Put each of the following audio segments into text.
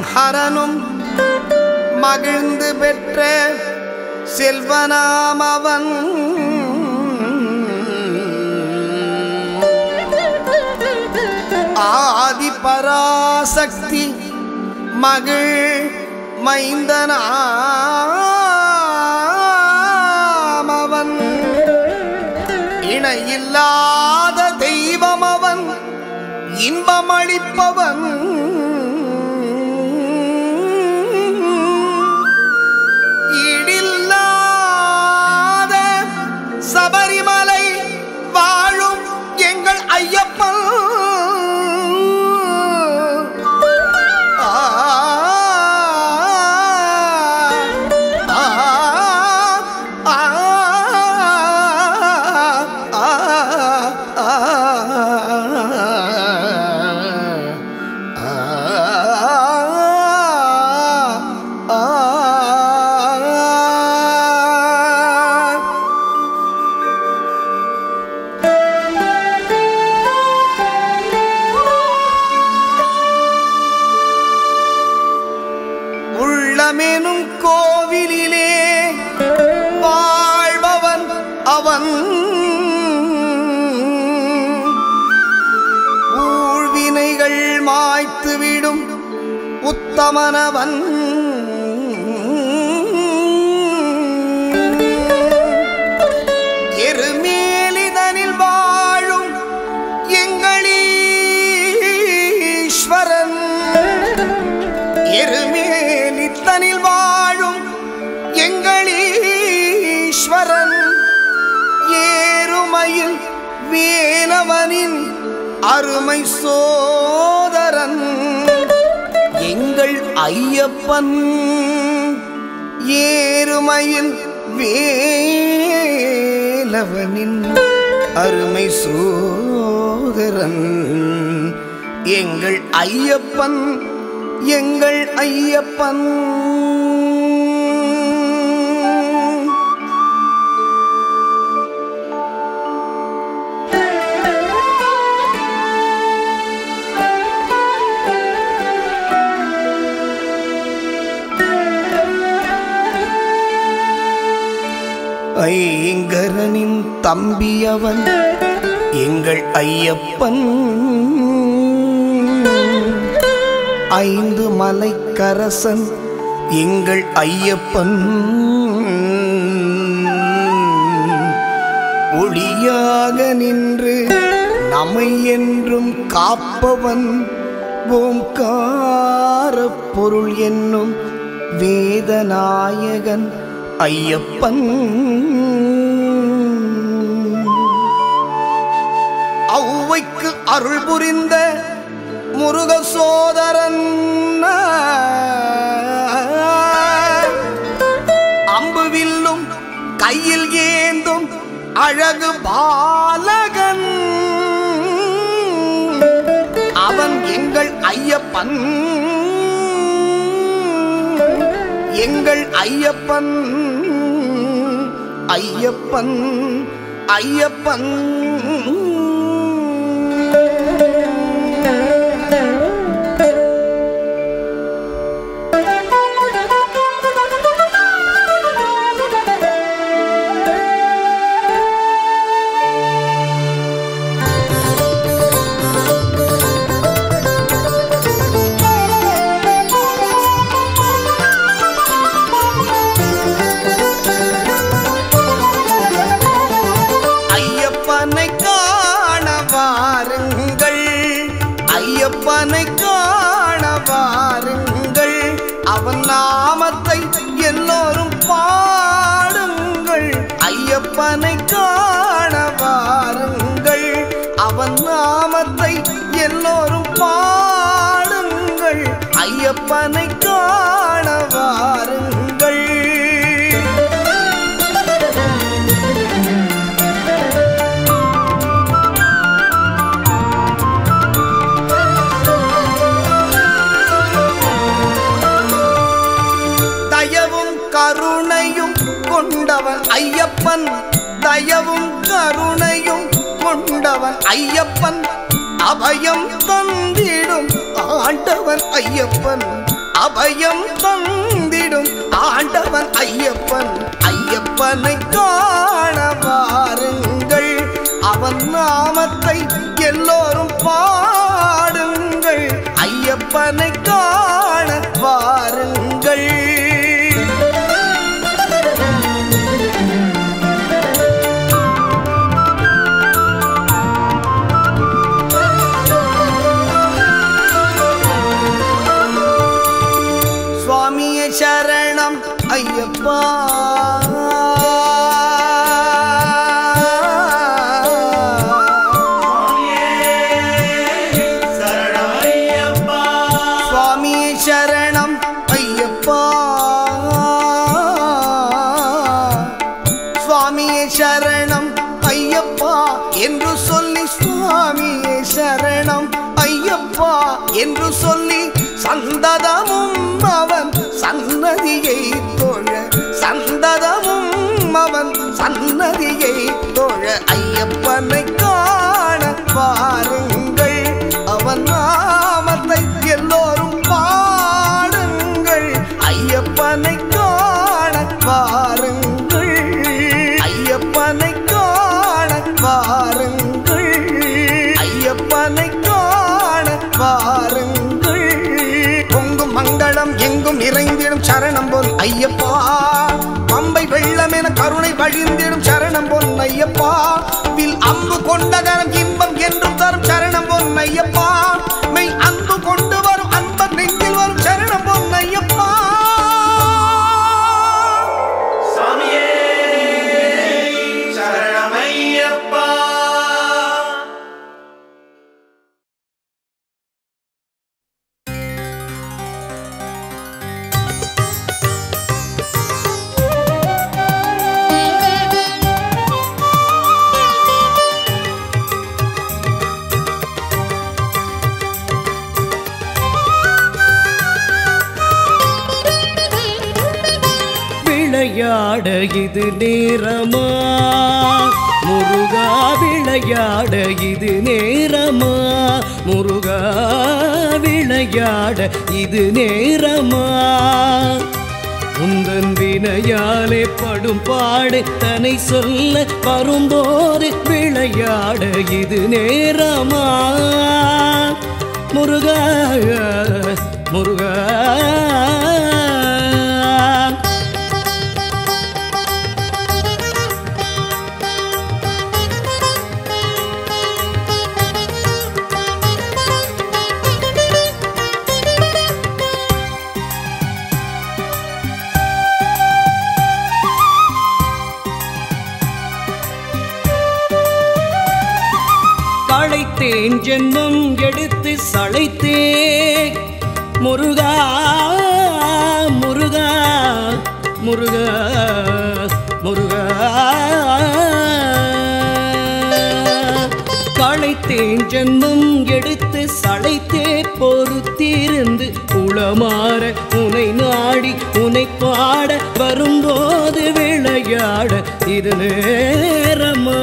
ஹரனும் மகிழ்ந்து பெற்ற செல்வனாம் அவன் ஆதி பராசக்தி மகிழ் மைந்தனாம் அவன் இணையில்லாத தெய்வம் அவன் இன்பமளிப்பவன் ஈடில்லாத சபரிமலை வாழும் எங்கள் ஐயப்பன் ஆ, ஆ, ஆ, ஆ, உள்ளமெனும் கோவிலிலே வாழ்பவன் அவன் ஊழ்வினைகள் மாய்த்துவிடும் உத்தமனவன் எருமேலிதனில் வாழும் எங்களீஸ்வரன் எருமேலித்தனில் வாழும் எங்களீஸ்வரன் ஏறுமையில் வேலவனின் அருமை சோதரன் எங்கள் ஐயப்பன் ஏறுமையில் வேலவனின் அருமை சோதரன் எங்கள் ஐயப்பன் எங்கள் ஐயப்பன் ஐங்கரனின் தம்பியவன் எங்கள் ஐயப்பன் ஐந்து மலைக்கரசன் எங்கள் ஐயப்பன் ஒளியாக நின்று நம்மை என்றும் காப்பவன் ஓம்கார பொருள் என்னும் வேதநாயகன் ஐயப்பன் ஔவைக்கு அருள் புரிந்த முருக சோதரன் அம்புவில்லும் கையில் ஏந்தும் அழகு பாலகன் அவன் எங்கள் ஐயப்பன் எங்கள் ஐயப்பன் ஐயப்பன் ஐயப்பன் ஐயப்பனை காண வாருங்கள் ஐயப்பனை காண வாருங்கள் அவன் நாமத்தை எல்லோரும் பாடுங்கள் ஐயப்பனை காண வாருங்கள் அவன் நாமத்தை எல்லோரும் பாடுங்கள் ஐயப்பனை காண வாருங்கள் தயவும் கருணையும் கொண்டவன் ஐயப்பன் தயவும் கருணையும் கொண்டவன் ஐயப்பன் அபயம் தந்திடும் ஆண்டவன் ஐயப்பன் அபயம் தந்திடும் ஆண்டவன் ஐயப்பன் ஐயப்பனை காண வாருங்கள் அவன் நாமத்தை எல்லோரும் பாடுங்கள் ஐயப்பனை காண வாருங்கள் சுவாமியே சரணம் ஐயப்பா சுவாமியே சரணம் ஐயப்பா சுவாமியே சரணம் ஐயப்பா என்று சொல்லி சுவாமியே சரணம் ஐயப்பா என்று சொல்லி சந்ததமும் அவன் சன்னதியை தொழ சந்ததமும் அவன் சன்னதியை தொழ ஐயப்பனை காண பாருங்கள் அவன் நாமத்தை எல்லோரும் பாடுங்கள் ஐயப்பனை காண பாருங்கள் ஐயப்பனை காண பாருங்கள் ஐயப்பனை காண பாருங்கள் பொங்கும் மங்களம் எங்கும் நிறைந்திடும் சரணம் பொன் ஐயப்பா பம்பை வெள்ளம் என கருணை வழிந்திடும் சரணம் பொன் ஐயப்பா வில் அம்பு கொண்ட கரம் இன்பம் என்றும் தரும் சரணம் பொன் ஐயப்பா மெய் அன்பு கொண்டு வரும் அன்பர் நெஞ்சில் வரும் சரணம் பொன் ஐயப்பா சாமியே சரணமையப்பா விளையாட இது நேரமா முருகா விளையாட இது நேரமா முருகா விளையாட இது நேரமா உந்தன் வினையாலே படும் பாடு தனை சொல்ல வரும்போது விளையாட இது நேரமா முருகா முருகா களைத்தேன் ஜென்மம் எடுத்து சளைத்தே முருகா முருகா முருகா முருகா களைத்தேன் ஜென்மம் எடுத்து சளைத்தே பொறுத்திருந்து உளமாற உனை நாடி உனை பாட வரும்போது விளையாட இது நேரமா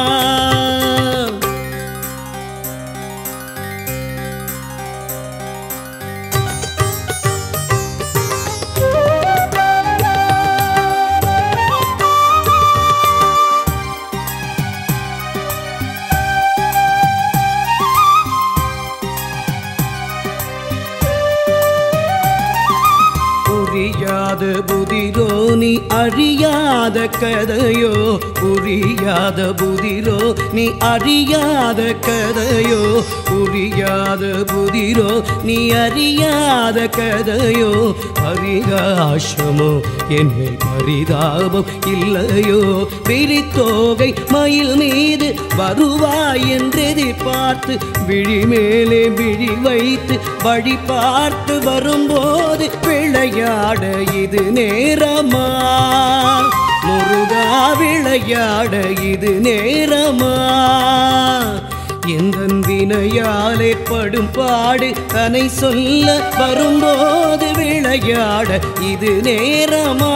புரியாத புதிரோ நீ அறியாத கதையோ புரியாத புதிரோ நீ அறியாத கதையோ புரியாத புதிரோ நீ அறியாத கதையோ பரிகாசமோ என்னை பரிதாபம் இல்லையோ விரித்தோகை மயில் மீது வருவாய் என்றெதிர்பார்த்து விழி மேலே விழி வைத்து வழி பார்த்து வரும்போது விளையாட இது நேரமா முருகா விளையாட இது நேரமா எந்த வினையாலே படும் பாடு தனை சொல்ல வரும்போது விளையாட இது நேரமா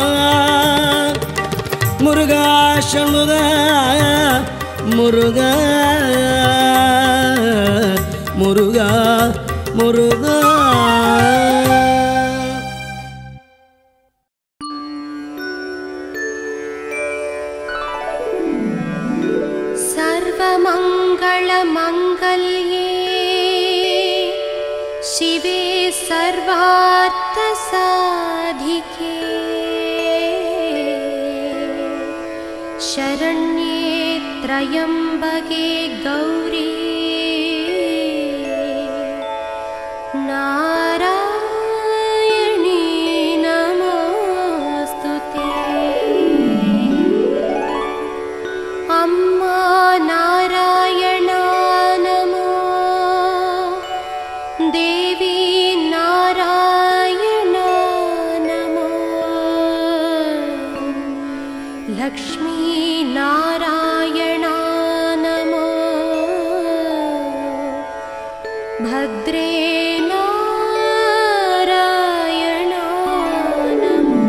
முருகா சண்முகா முருகா முருகா முருகா त्र्यम्बके गौरी नारायणी नमोऽस्तु ते अम्मा नारायणा नमो देवी नारायणा नमो लक्ष्मी नारायणा नमो भद्रे नारायणा नमो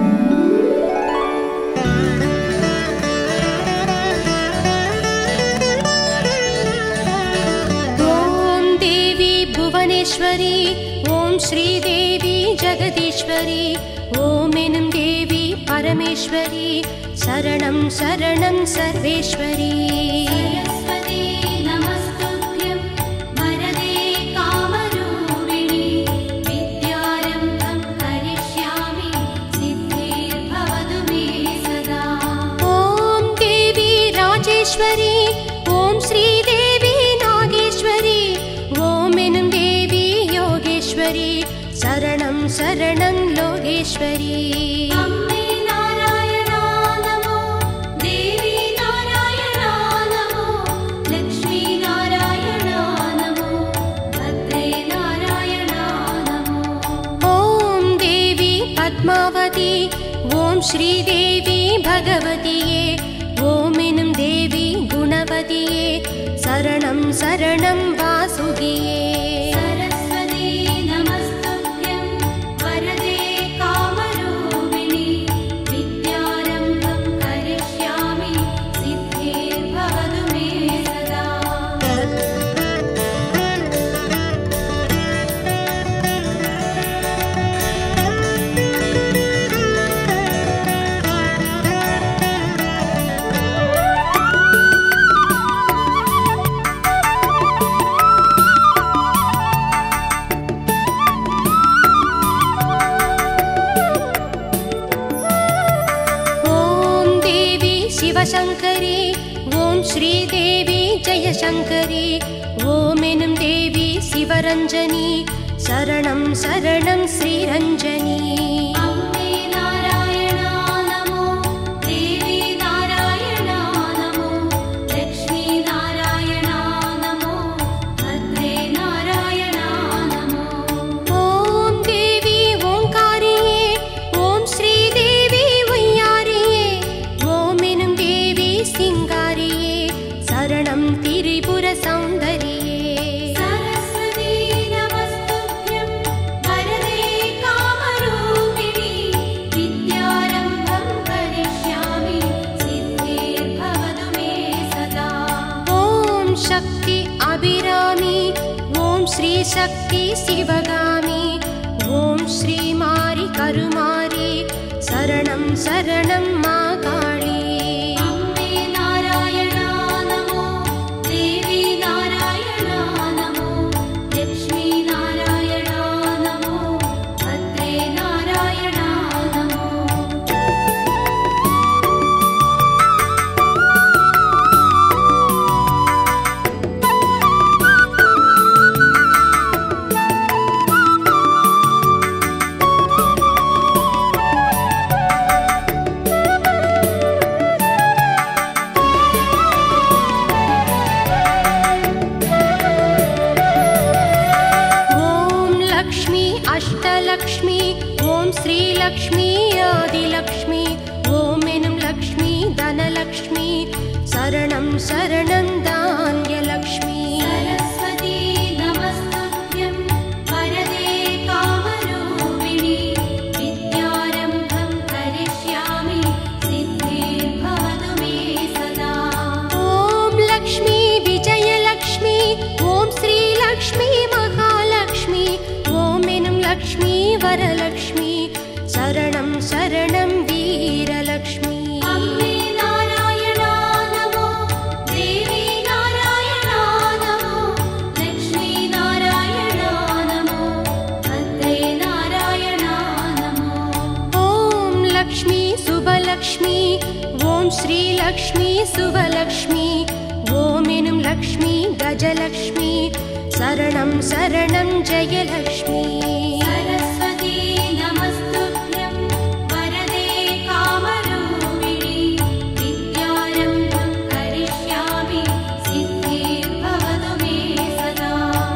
ॐ देवी भुवनेश्वरी ॐ श्रीदेवी जगदीश्वरी ॐ एनं देवी परमेश्वरी शरणं शरणं सर्वेश्वरी सरस्वती नमस्तुभ्यं वरदे कामरूपिणि विद्यारम्भं करिष्यामि सिद्धिर्भवतु मे सदा ॐ देवी राजेश्वरी ॐ श्रीदेवी नागेश्वरी ॐ एनं देवी योगेश्वरी शरणं शरणं लोगेश्वरी अम्मे नारायणा नमो देवी नारायणा नमो लक्ष्मी नारायणा नमो भद्रे नारायणा नमो ॐ देवी पद्मावती ॐ श्रीदेवी भगवतीये ॐ एनं देवी गुणवतीये शरणं शरणं वासुगिये सरस्वती नमस्तुभ्यं वरदे कामरूपिणि विद्यारम्भं करिष्यामि सिद्धिर्भवतु मे सदा ॐ देवी शिवशङ्करी ॐ श्रीदेवी जयशङ्करी ॐ एनं देवी शिवरञ्जनी शरणं शरणं श्रीरञ्जनी अम्मे नारायणा नमो देवी नारायणा नमो लक्ष्मी नारायणा नमो भद्रे नारायणा नमो ॐ देवी ओङ्कारिये ॐ श्रीदेवी उय्यारिये ॐ एनं देवी सिङ्गारिये शरणं त्रिपुरसौन्दर्ये सरस्वती नमस्तुभ्यं वरदे कामरूपिणि विद्यारम्भं करिष्यामि सिद्धिर्भवतु मे सदा ॐ शक्ति अभिरामि ॐ श्रीशक्ति शिवगामि ॐ श्रीमारि करुमारि शरणं शरणं मा काळी अम्मे नारायणा नमो देवी नारायणा नमो लक्ष्मी नारायणा नमो भद्रे नारायणा नमो ॐ लक्ष्मी अष्टलक्ष्मी ॐ श्रीलक्ष्मी आदिलक्ष्मी ॐ एनं लक्ष्मी धनलक्ष्मी शरणं शरणं धान्यलक्ष्मी सरस्वती नमस्तुभ्यं वरदे कामरूपिणि विद्यारम्भं करिष्यामि सिद्धिर्भवतु मे सदा ॐ लक्ष्मी विजयलक्ष्मी ॐ श्रीलक्ष्मी महालक्ष्मी ॐ एनं लक्ष्मी वरलक्ष्मी शरणं शरणं वीरलक्ष्मी अम्मे नारायणा नमो देवी नारायणा नमो लक्ष्मी नारायणा नमो भद्रे नारायणा नमो ॐ लक्ष्मी शुभलक्ष्मी ॐ श्रीलक्ष्मी शुभलक्ष्मी ஓம் எனும் லக்ஷ்மி கஜலக்ஷ்மி சரணம் சரணம் ஜெயலக்ஷ்மி सरस्वती नमस्तुभ्यं वरदे कामरूपिणि विद्यारम्भं करिष्यामि सिद्धिर्भवतु मे सदा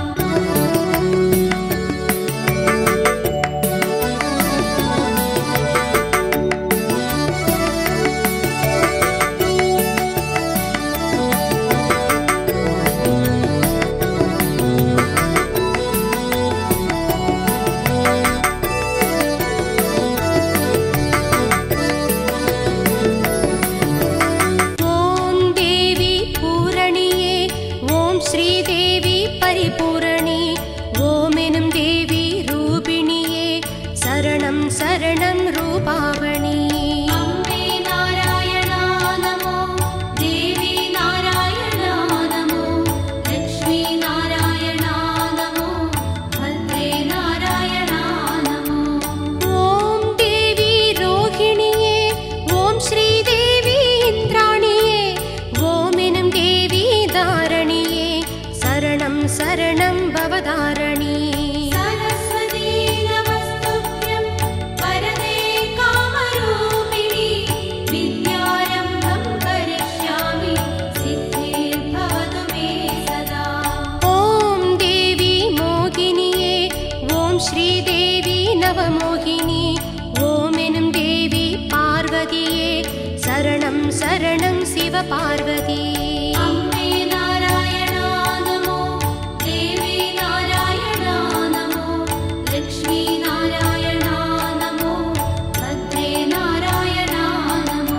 ॐ देवी पूरणिये ॐ श्रीदेवी परिपूरणि ॐ एनुं देवी रूपिणिये शरणं शरणं रूपावणि अम्बे नारायणा नमो देवी नारायणा नमो लक्ष्मी नारायणा नमो भद्रे नारायणा नमो ॐ देवी रोहिणिये ॐ श्रीदेवी इन्द्राणिये ॐ एनुं देवी धारणिये शरणं शरणं भवधारणि सरस्वती नमस्तुभ्यं वरदे कामरूपिणि विद्यारम्भं करिष्यामि सिद्धिर्भवतु मे सदा ॐ देवी मोहिनिये ॐ श्रीदेवी नवमोहिनी ॐ एनुं देवी पार्वतीये शरणं शरणं शिवपार्वती अम्बे नारायणा नमो देवी नारायणा नमो लक्ष्मी नारायणा नमो भद्रे नारायणा नमो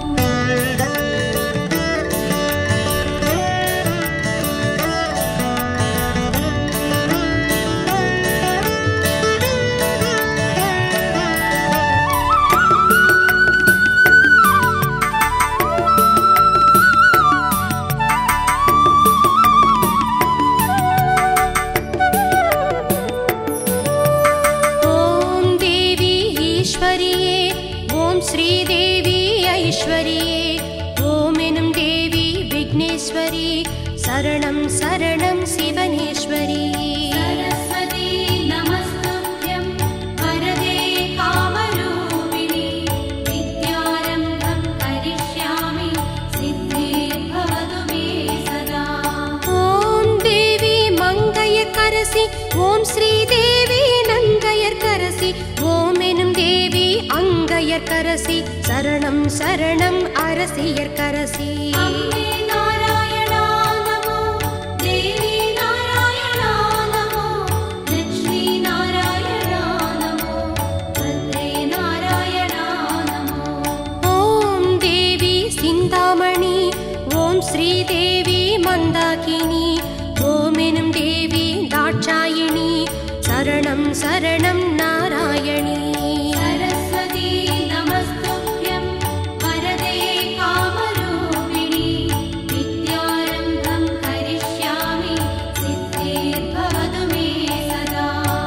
ॐ देवी ईश्वरिये ॐ श्रीदेवी ऐश्वरिये ॐ एनुं देवी विघ्नेश्वरी शरणं शरणं शिवनेश्वरी सरस्वती नमस्तुभ्यं वरदे कामरूपिणि विद्यारम्भं करिष्यामि सिद्धिर्भवतु मे सदा ॐ देवी मङ्गयकरसि ॐ श्रीदेवी नङ्गयर्करसि ॐ एनुं देवी अङ्गयर्करसि शरणं शरणम् அரசியற்கரசி अम्बे नारायणा नमो देवी नारायणा नमो लक्ष्मी नारायणा नमो भद्रे नारायणा नमो ॐ देवी सिन्तामणि ॐ श्रीदेवी मन्दाकिनी ॐ एनुं देवी दाक्षायिणी शरणं शरणं नारायणी सरस्वती नमस्तुभ्यं वरदे कामरूपिणि विद्यारम्भं करिष्यामि सिद्धिर्भवतु मे सदा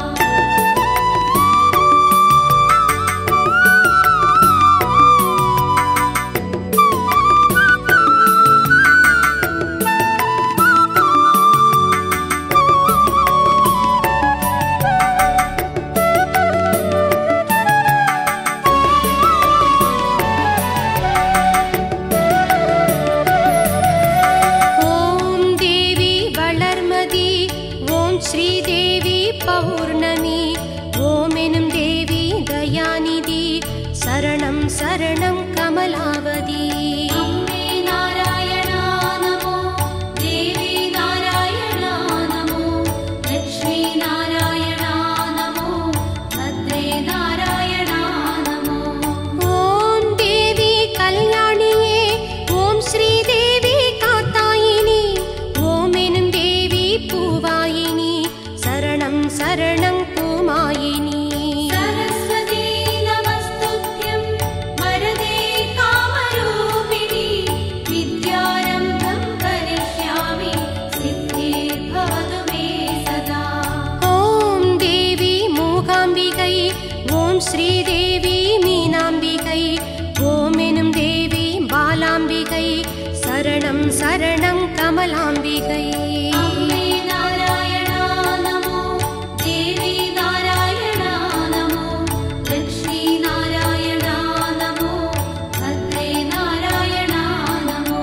ॐ देवी वளர்மதி ॐ श्रीदेवी पौर्णमि ॐ एनुं देवी दयानिधि शरणं शरणं कमलावती अम्बे नारायणा नमो देवी नारायणा नमो लक्ष्मी नारायणा नमो भद्रे नारायणा नमो ॐ देवी कल्याणिये ॐ श्रीदेवी कातायिनी ॐ एनुं देवी पूवायिनी शरणं शरणं पूमायिनी सरस्वती नमस्तुभ्यं वरदे कामरूपिणि विद्यारम्भं करिष्यामि सिद्धिर्भवतु मे सदा ॐ देवी मूकाम्बिकै ॐ श्रीदेवी मीनाम्बिकै ॐ एनुं देवी बालाम्बिकै शरणं शरणं கமலாம்பிகை அம்மே நாராயணா நமோ தேவி நாராயணா நமோ லக்ஷ்மி நாராயணா நமோ பத்ரே நாராயணா நமோ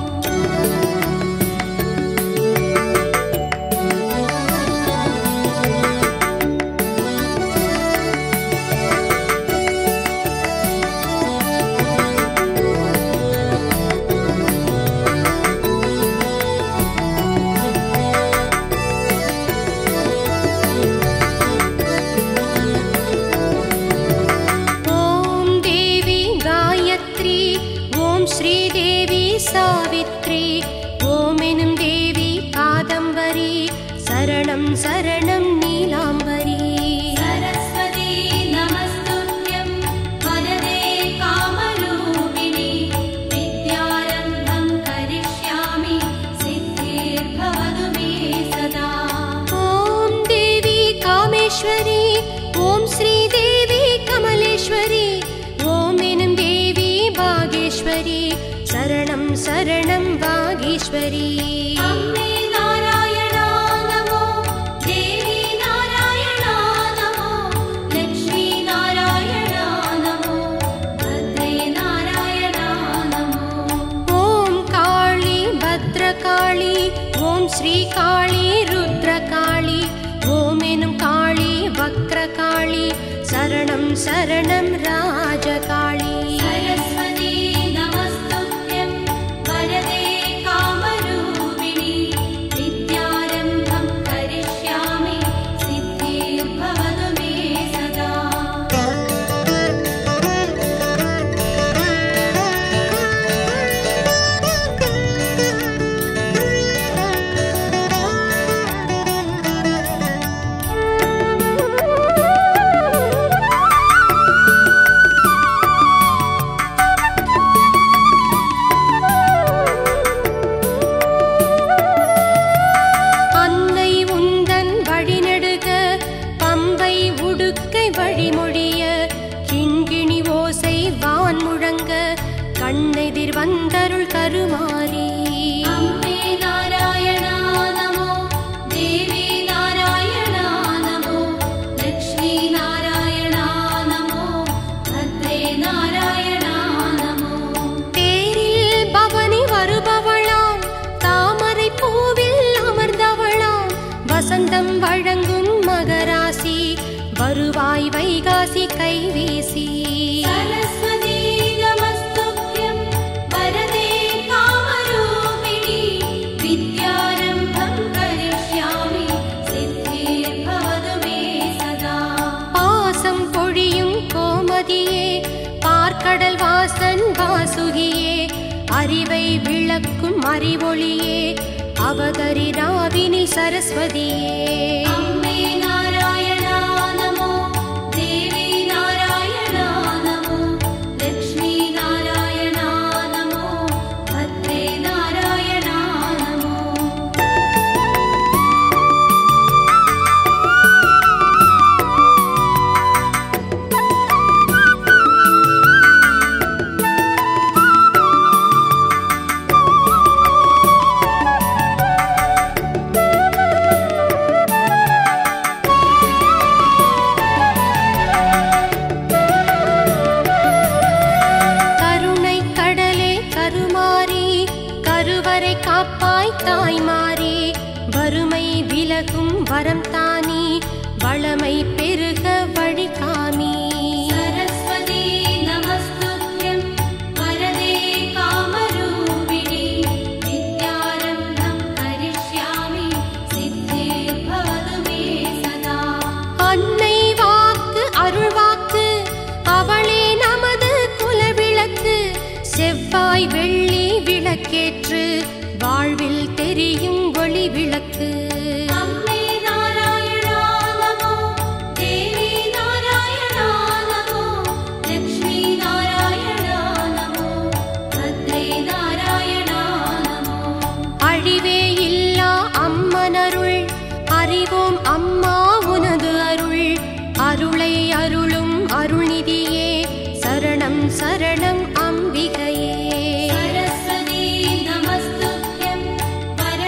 ॐ देवी गायत्री ॐ श्रीदेवी सावित्री ॐ एनुं देवी कादम्बरी शरणं शरणं नीलाम्बरी सरस्वती नमस्तुभ्यं वरदे कामरूपिणि विद्यारम्भं करिष्यामि सिद्धिर्भवतु मे सदा ॐ देवी कामेश्वरी ॐ श्रीदेवी कमलेश्वरी ॐ एनुं देवी बागेश्वरी शरणं शरणं वागीश्वरी अम्मे नारायणा नमो देवी नारायणा नमो लक्ष्मी नारायणा नमो भद्रे नारायणा नमो ॐ काळी भद्रकाळी ॐ श्रीकाळी रुद्रकाळी ॐ एनुं काळी वक्रकाळी शरणं शरणं राजकाळी सरस्वती नमस्तुभ्यं वरदे कामरूपिणि विद्यारम्भं करिष्यामि सिद्धिर्भवतु मे सदा அன்னை உந்தன் வழிநெடுக பம்பை உடுக்கை வழிமொழிய கிண்கிணி ஓசை வான் முழங்க கண்ணெதிர் வந்தருள் கருமாறி अम्मे नारायणा नमो देवी नारायणा नमो लक्ष्मी नारायणा नमो भद्रे नारायणा नमो தேரில் பவனி வருபவளாம் தாமரை பூவில் அமர்ந்தவளாம் வசந்தம் வழங்கும் மகராசி வருவாய் வைகாசி கைவீசி सरस्वती नमस्तुभ्यं वरदे कामरूपिणि विद्यारम्भं करिष्यामि सिद्धिर्भवतु मे सदा பாசம் பொழியும் கோமதியே பார்க்கடல் வாசன் வாசுகியே அறிவை விளக்கும் அறிவொளியே அவதரிராவினில் சரஸ்வதியே अम्मे नारायणा नमो देवी नारायणा नमो लक्ष्मी नारायणा नमो भद्रे नारायणा नमो கருணை கடலே கருமாறி கருவறை காப்பாய் தாய்மாறி வறுமை விலகும் வரம் தானி வளமை பெருக வழி காமி सरस्वती नमस्तुभ्यं वरदे कामरूपिणि विद्यारम्भं करिष्यामि सिद्धिर्भवतु मे सदा அன்னை வாக்கு அருள் வாக்கு அவளே நமது குலவிளக்கு செவ்வாய் வெள்ளி விளக்கேற்று வாழ்வில் தெரியும் ஒளி விளக்கு अम्मे नारायणा नमो देवी नारायणा नमो लक्ष्मी नारायणा नमो भद्रे नारायणा नमो அழிவே இல்லா அம்மனருள் அறிவோம் அம்மா உனது அருள் அருளை அருளும் அருள்நிதியே சரணம் சரணம் அம்பிகையே सरस्वती नमस्तुभ्यं वरदे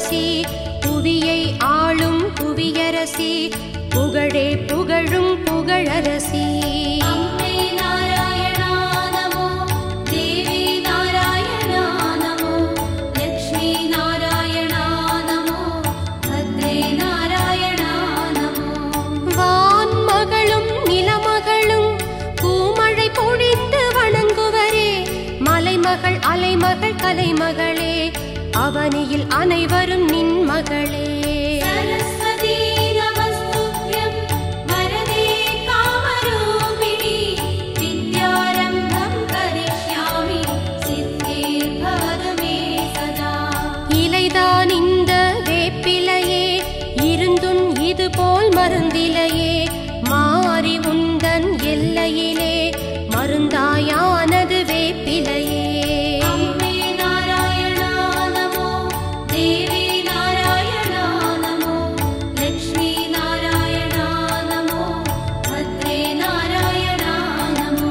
புரட்சி புவியை ஆளும் புவியரசி புகழே புகழும் புகழரசி அம்மே நாராயணா நமோ தேவி நாராயணா நமோ லக்ஷ்மி நாராயணா நமோ பத்ரே நாராயணா நமோ வான்மகளும் நிலமகளும் பூமழை பொழிந்து வணங்குவரே மலைமகள் அலைமகள் கலைமகளே அவனியில் அனைவரும் நின் மகளே सरस्वती नमस्तुभ्यं वरदे कामरूपिणि विद्यारम्भं करिष्यामि सिद्धिर्भवतु मे सदा இலைதான் இந்த வேப்பிலையே இருந்தும் இது போல் மருந்திலையே மாறி உந்தன் எல்லையிலே மருந்தாயானது வேப்பிலையே अम्बे नारायणा नमो देवी नारायणा नमो लक्ष्मी नारायणा नमो भद्रे नारायणा नमो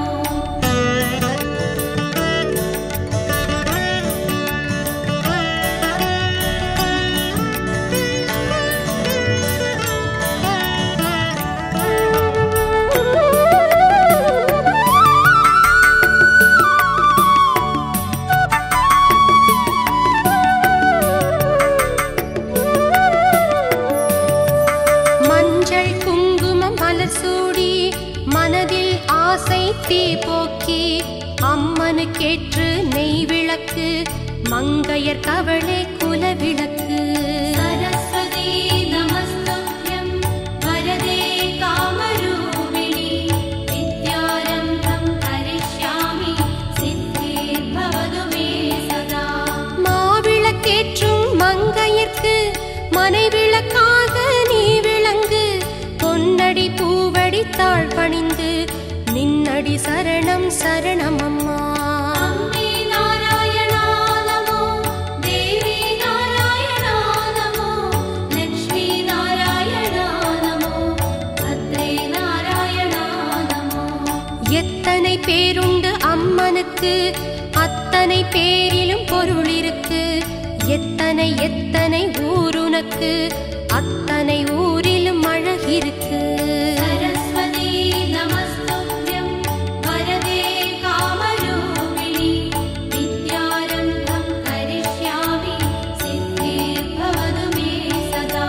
மஞ்சள் குங்குமம் மலர் சூடி மனதில் ஆசை தீ போக்கி அம்மனுக்கேற்று நெய் விளக்கு மங்கையர் கவளே குல விளக்கு सरस्वती नमस्तुभ्यं वरदे कामरूपिणि विद्यारम्भं करिष्यामि सिद्धिर्भवतु मे सदा மாவிளக்கேற்றும் மங்கையர்க்கு மனை விளக்காக நீ விளங்கு பொன்னடி பூவடி தாழ் பணிந்து நின்னடி சரணம் சரணம் அம்மா अम्बे नारायणा नमो देवी नारायणा नमो लक्ष्मी नारायणा नमो भद्रे नारायणा नमो எத்தனை பேருண்டு அம்மனுக்கு அத்தனை பேரிலும் பொருள் இருக்கு எத்தனை எத்தனை ஊருனக்கு அத்தனை ஊரிலும் அழகிருக்கு सरस्वती नमस्तुभ्यं वरदे कामरूपिणि विद्यारम्भं करिष्यामि सिद्धिर्भवतु मे सदा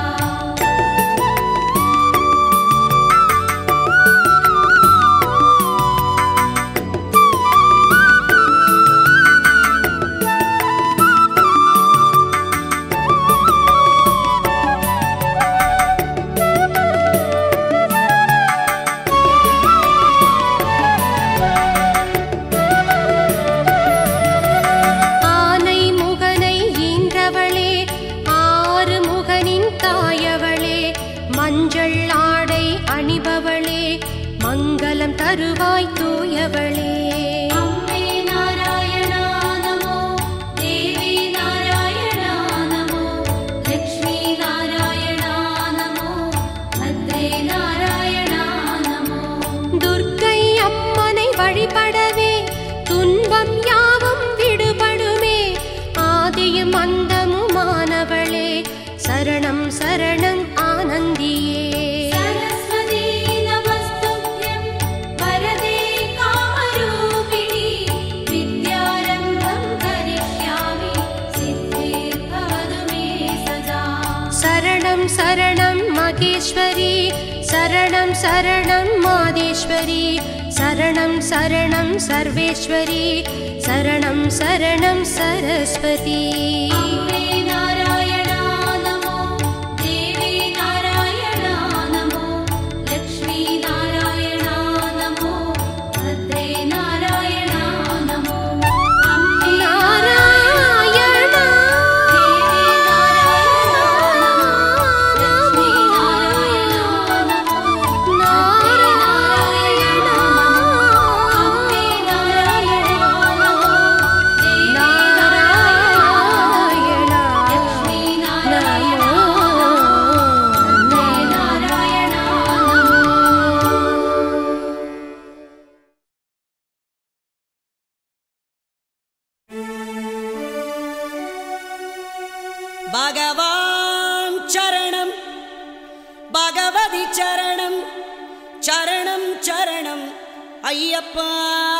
ஆனை முகனை ஈன்றவளே ஆறு முகனின் தாயவளே மஞ்சள் ஆடை அணிபவளே மங்களம் தருவாய் தூயவளே अम्बे नारायणा नमो देवी नारायणा नमो लक्ष्मी नारायणा नमो भद्रे नारायणा नमो துர்க்கை அம்மனை வழிபடவே துன்பம் யாவும் விடுபடுமே ஆதியும் அந்தமுமானவளே சரணம் சரணம் ஆனந்தியே सरस्वती नमस्तुभ्यं वरदे कामरूपिणि विद्यारम्भं करिष्यामि सिद्धिर्भवतु मे सदा சரணம் சரணம் மகேஸ்வரி சரணம் சரணம் மாதேஸ்வரி சரணம் சரணம் சர்வேஸ்வரி சரணம் சரணம் சரஸ்வதி अम्बे नारायणा नमो देवी नारायणा नमो लक्ष्मी नारायणा नमो भद्रे नारायणा नमो अम्बे நாராயணா देवी नारायणा नमो लक्ष्मी नारायणा नमो நாராயணா अम्बे नारायणा नमो देवी நாராயணா பகவான் சரணம் பகவதி சரணம் சரணம் சரணம் ஐயப்பா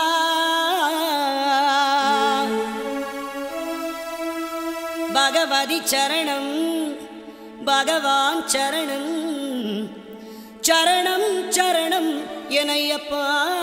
பகவதி சரணம் பகவான் சரணம் சரணம் சரணம் எனையப்பா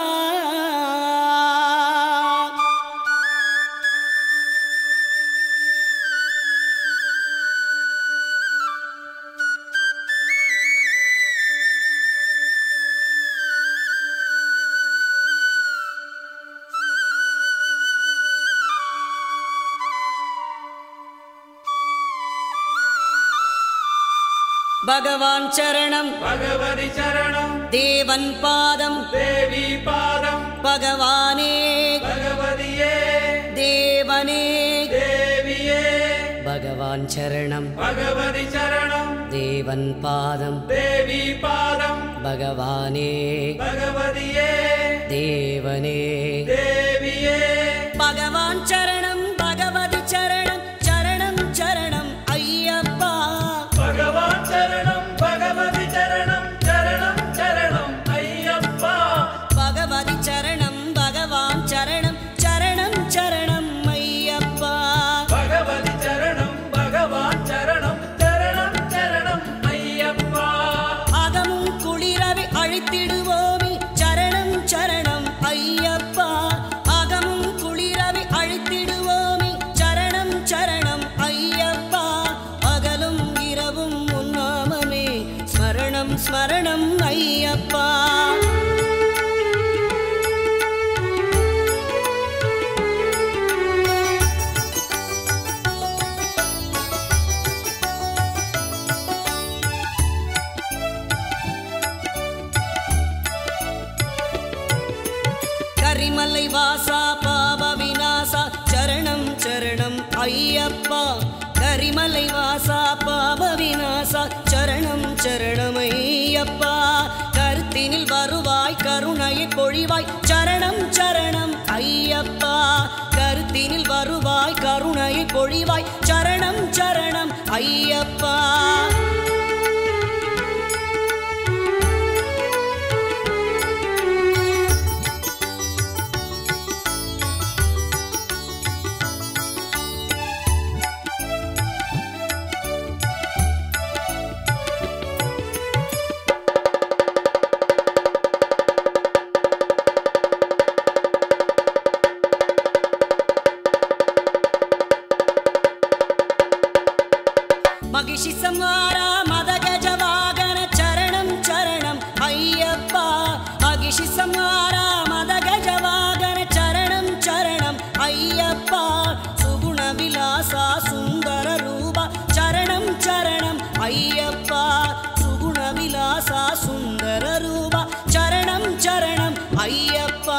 பகவான் சரணம் பகவதி சரணம் தேவன் பாதம் தேவி பாதம் பகவானே பகவதியே தேவனே தேவியே பகவான் சரணம் பகவதி சரணம் தேவன் பாதம் தேவி பாதம் பகவானே பகவதியே தேவனே தேவியே பகவான் சரணம் பகவதி சரணம் சரணம் சரணம் ஐயப்பா பகவான் சரணம் பகவதி சரணம் சரணம் சரணம் ஐயப்பா பகவதி சரணம் பகவான் சரணம் சரணம் சரணம் ஐயப்பா பகவதி சரணம் பகவான் சரணம் சரணம் சரணம் ஐயப்பா அகமும் குளிரவி அழித்திடுவோமி சரணம் சரணம் ஐயப்பா அகமும் குளிரவி அழித்திடுவோமி சரணம் சரணம் ஐயப்பா பகலும் இரவும் உன்னாமமே ஸ்மரணம் ஸ்மரணம் ஐயப்பா கரிமலை வாசா பாவ விநாசா சரணம் சரணம் ஐயப்பா கரிமலை வாசா பாவ விநாசா சரணம் சரணம் ஐயப்பா கருத்தினில் வருவாய் கருணையை பொழிவாய் சரணம் சரணம் ஐயப்பா கருத்தினில் வருவாய் கருணையை பொழிவாய் சரணம் சரணம் ஐயப்பா மகிஷி சம்ஹாரா மத கஜ வாகன சரணம் சரணம் ஐயப்பா மகிஷி சம்ஹாரா மத கஜ வாகன சரணம் சரணம் ஐயப்பா சுகுண விலாசா சுந்தர ரூபா சரணம் சரணம் ஐயப்பா சுகுண விலாசா சுந்தர ரூபா சரணம் சரணம் ஐயப்பா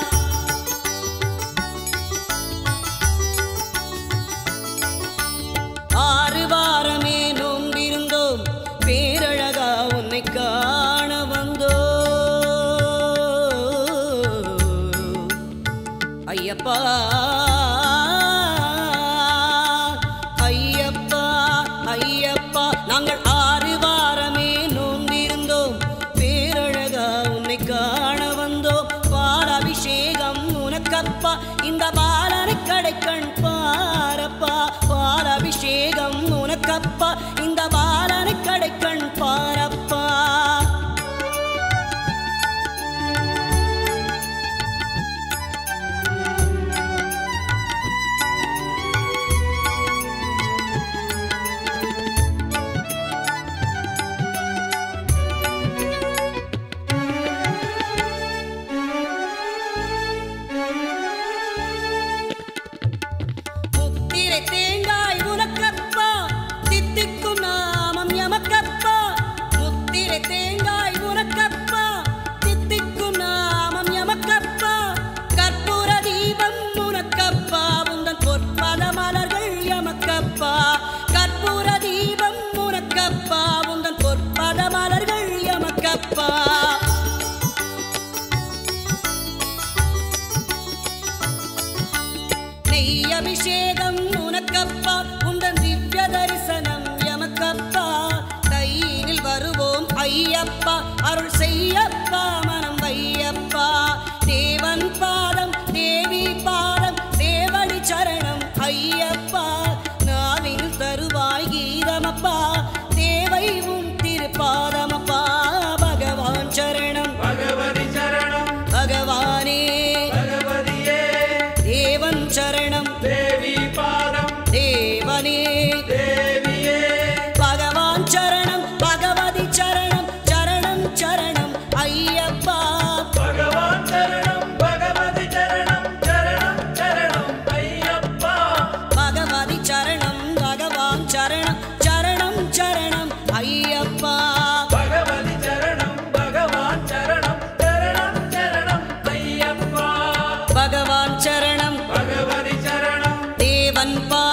ஆறு வாரமே நோம்பிருந்தோம் பேரழகா உன்னை காண வந்தோ ஐயப்பா ஐயப்பா ஐயப்பா நாங்கள் ஆறு வாரமே நோம்பிருந்தோம் பேரழகா உன்னை காண வந்தோம் பால் அபிஷேகம் உனக்கப்பா இந்த பாலனை கடைக்கண் பாரப்பா பால் அபிஷேகம் உனக்கப்பா இந்த பாலனை கடைக்கண் பாரப்பா முத்திரை தேங்காய் உனக்கப்பா தித்திக்கும் நாம கண் பா